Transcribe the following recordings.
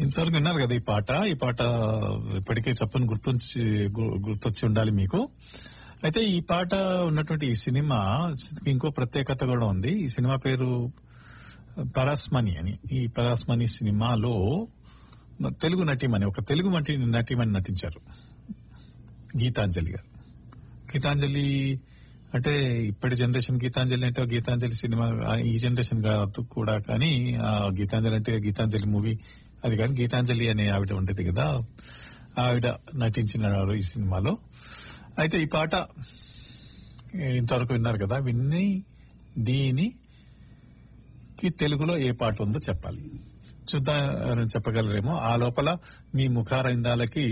ఇంతవరకు విన్నారు కదా ఈ పాట ఈ పాట ఇప్పటికే చెప్పని గుర్తుంచి గు- గుర్తొచ్చి ఉండాలి మీకు అయితే ఈ పాట ఉన్నటువంటి ఈ సినిమా ఇంకో ప్రత్యేకత కూడా ఉంది ఈ సినిమా పేరు పరాస్మణి అని ఈ పరాస్మణి సినిమాలో తెలుగు నటీమణి ఒక తెలుగు నటి నటీమణి నటించారు గీతాంజలి గారు గీతాంజలి అంటే ఇప్పటి జనరేషన్ గీతాంజలి అంటే గీతాంజలి సినిమా ఆ, ఈ జనరేషన్ కాదు కూడా కానీ ఆ గీతాంజలి అంటే గీతాంజలి మూవీ అది కానీ గీతాంజలి అనే ఆవిడ ఉండేది కదా ఆవిడ నటించిన ఈ సినిమాలో అయితే ఈ పాట ఇంతవరకు విన్నారు కదా విన్ని దీని కి తెలుగులో ఏ పాట ఉందో చెప్పాలి చూద్దాం ఎవరైనా చెప్పగలరేమో ఆ లోపల మీ ముఖారందాలకి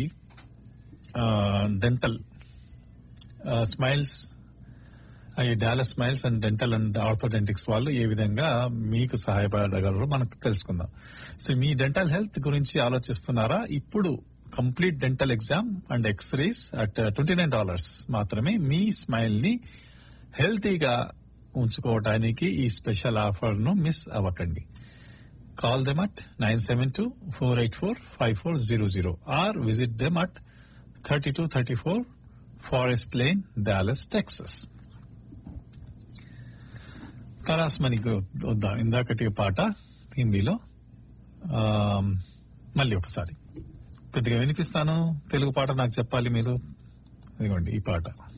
డెంటల్ స్మైల్స్ ఈ Dallas smiles and dental and orthodontics వాళ్ళు ఏ విధంగా మీకు సహాయపడగలరో మనకు తెలుసుకుందాం సో మీ డెంటల్ హెల్త్ గురించి ఆలోచిస్తున్నారా ఇప్పుడు complete dental exam and X rays at twenty nine dollars మాత్రమే మీ స్మైల్ ని హెల్తీగా ఉంచుకోవడానికి ఈ స్పెషల్ ఆఫర్ ను మిస్ అవ్వకండి call them at nine seven two four eight four five four zero zero or visit them at thirty two thirty four Forest Lane Dallas Texas పరాస్మణికి వద్దాం ఇందాకటి పాట హిందీలో ఆ, మళ్ళీ ఒకసారి కొద్దిగా వినిపిస్తాను తెలుగు పాట నాకు చెప్పాలి మీరు ఇదిగోండి ఈ పాట